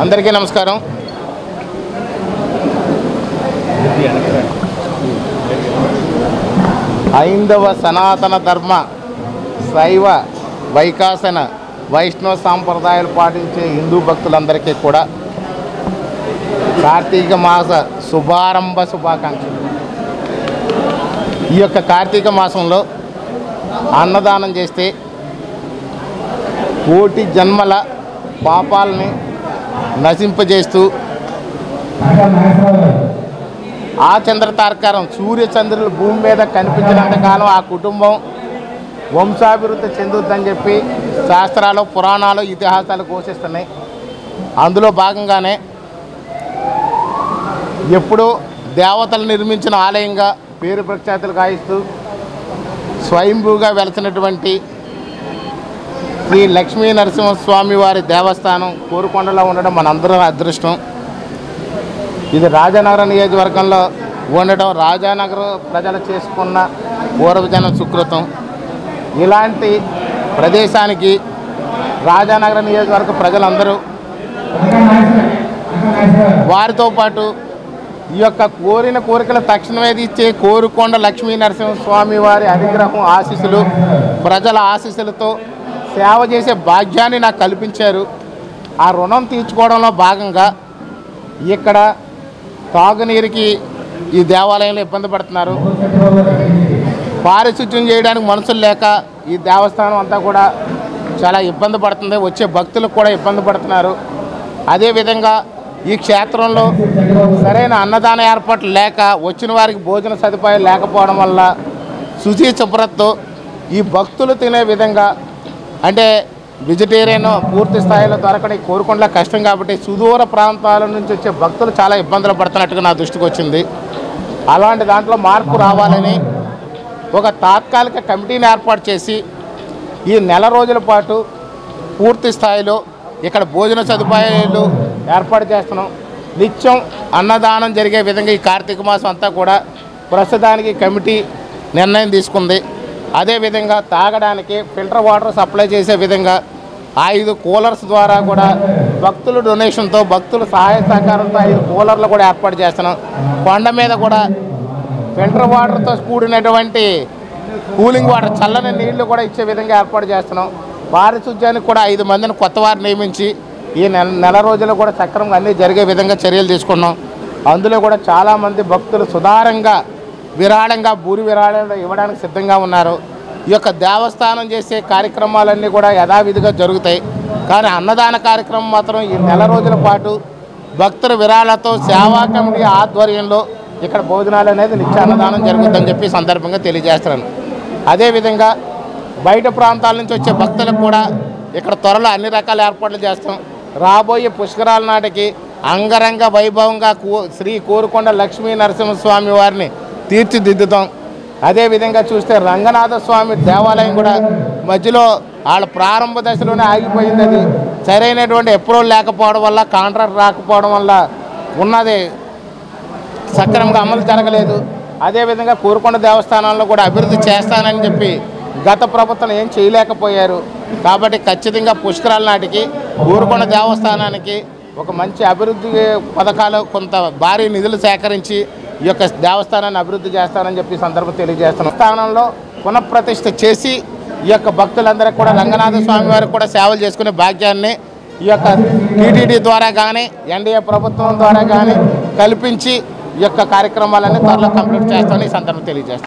అందరికీ నమస్కారం ఐందవ సనాతన ధర్మ శైవ వైకాసన వైష్ణవ సాంప్రదాయాలు పాటించే హిందూ భక్తులందరికీ కూడా కార్తీక మాస శుభారంభ శుభాకాంక్షలు ఈ యొక్క కార్తీక మాసంలో అన్నదానం చేస్తే కోటి జన్మల పాపాలని నశింపజేస్తూ ఆ చంద్ర తారకారం సూర్య చంద్రులు భూమి మీద కనిపించినంత కాలం ఆ కుటుంబం వంశాభివృద్ధి చెందుద్దని చెప్పి శాస్త్రాలు పురాణాలు ఇతిహాసాలు ఘోషిస్తున్నాయి అందులో భాగంగానే ఎప్పుడూ దేవతలు నిర్మించిన ఆలయంగా పేరు ప్రఖ్యాతులు గాయిస్తూ స్వయంభూగా వెలసినటువంటి శ్రీ లక్ష్మీ నరసింహస్వామి వారి దేవస్థానం కోరుకొండలో ఉండడం మనందరం అదృష్టం ఇది రాజానగరం నియోజకవర్గంలో ఉండడం రాజానగరం ప్రజలు చేసుకున్న పూర్వజనం సుకృతం ఇలాంటి ప్రదేశానికి రాజానగరం నియోజకవర్గ ప్రజలందరూ వారితో పాటు ఈ యొక్క కోరిన కోరికలు తక్షణమే తీర్చే కోరుకొండ లక్ష్మీ నరసింహస్వామి వారి అనుగ్రహం ఆశీస్సులు ప్రజల ఆశీస్సులతో సేవ చేసే భాగ్యాన్ని నాకు కల్పించారు ఆ రుణం తీర్చుకోవడంలో భాగంగా ఇక్కడ తాగునీరుకి ఈ దేవాలయంలో ఇబ్బంది పడుతున్నారు పారిశుద్ధ్యం చేయడానికి మనుషులు లేక ఈ దేవస్థానం అంతా కూడా చాలా ఇబ్బంది పడుతుంది వచ్చే భక్తులకు కూడా ఇబ్బంది పడుతున్నారు అదేవిధంగా ఈ క్షేత్రంలో సరైన అన్నదాన ఏర్పాట్లు లేక వచ్చిన వారికి భోజన సదుపాయం లేకపోవడం వల్ల శుచి శుభ్రతతో ఈ భక్తులు తినే విధంగా అంటే వెజిటేరియన్ పూర్తి స్థాయిలో దొరకడం కోరుకుండా కష్టం కాబట్టి సుదూర ప్రాంతాల నుంచి వచ్చే భక్తులు చాలా ఇబ్బందులు పడుతున్నట్టుగా నా దృష్టికి వచ్చింది అలాంటి దాంట్లో మార్పు రావాలని ఒక తాత్కాలిక కమిటీని ఏర్పాటు చేసి ఈ నెల రోజుల పాటు పూర్తి స్థాయిలో ఇక్కడ భోజన సదుపాయాలు ఏర్పాటు చేస్తున్నాం నిత్యం అన్నదానం జరిగే విధంగా ఈ కార్తీక మాసం అంతా కూడా ప్రస్తుతానికి కమిటీ నిర్ణయం తీసుకుంది అదేవిధంగా తాగడానికి ఫిల్టర్ వాటర్ సప్లై చేసే విధంగా ఐదు కూలర్స్ ద్వారా కూడా భక్తుల డొనేషన్తో భక్తుల సహాయ సహకారంతో ఐదు కూలర్లు కూడా ఏర్పాటు చేస్తున్నాం కొండ మీద కూడా ఫిల్టర్ వాటర్తో కూడినటువంటి కూలింగ్ వాటర్ చల్లని నీళ్లు కూడా ఇచ్చే విధంగా ఏర్పాటు చేస్తున్నాం పారిశుధ్యానికి కూడా ఐదు మందిని కొత్త వారు నియమించి ఈ నెల నెల రోజులు కూడా సక్రమంగా అన్నీ జరిగే విధంగా చర్యలు తీసుకున్నాం అందులో కూడా చాలామంది భక్తులు సుధారంగా విరాళంగా భూరి విరాళాలు ఇవ్వడానికి సిద్ధంగా ఉన్నారు ఈ యొక్క దేవస్థానం చేసే కార్యక్రమాలన్నీ కూడా యథావిధిగా జరుగుతాయి కానీ అన్నదాన కార్యక్రమం మాత్రం ఈ నెల రోజుల పాటు భక్తుల విరాళాలతో సేవా కమిటీ ఆధ్వర్యంలో ఇక్కడ భోజనాలు అనేది నిత్య అన్నదానం జరుగుతుందని చెప్పి ఈ సందర్భంగా తెలియజేస్తున్నాను అదేవిధంగా బయట ప్రాంతాల నుంచి వచ్చే భక్తులకు కూడా ఇక్కడ త్వరలో అన్ని రకాల ఏర్పాట్లు చేస్తాం రాబోయే పుష్కరాల నాటికి అంగరంగ వైభవంగా కూ శ్రీ కోరుకొండ లక్ష్మీ నరసింహస్వామి వారిని తీర్చిదిద్దుతాం అదేవిధంగా చూస్తే రంగనాథ స్వామి దేవాలయం కూడా మధ్యలో వాళ్ళ ప్రారంభ దశలోనే ఆగిపోయింది అది సరైనటువంటి అప్రూవల్ లేకపోవడం వల్ల కాంట్రాక్ట్ రాకపోవడం వల్ల ఉన్నది సక్రమంగా అమలు జరగలేదు అదేవిధంగా కోరుకొండ దేవస్థానాల్లో కూడా అభివృద్ధి చేస్తానని చెప్పి గత ప్రభుత్వం ఏం చేయలేకపోయారు కాబట్టి ఖచ్చితంగా పుష్కరాల నాటికి కోరుకొండ దేవస్థానానికి ఒక మంచి అభివృద్ధి పథకాలు కొంత భారీ నిధులు సేకరించి ఈ యొక్క దేవస్థానాన్ని అభివృద్ధి చేస్తానని చెప్పి ఈ సందర్భం తెలియజేస్తున్నాం స్థానంలో పునఃప్రతిష్ఠ చేసి ఈ యొక్క భక్తులందరికీ కూడా రంగనాథ స్వామి వారికి కూడా సేవలు చేసుకునే భాగ్యాన్ని ఈ యొక్క టీటీడీ ద్వారా కానీ ఎన్డీఏ ప్రభుత్వం ద్వారా కానీ కల్పించి ఈ యొక్క కార్యక్రమాలన్నీ త్వరలో కంప్లీట్ చేస్తామని ఈ సందర్భం తెలియజేస్తాను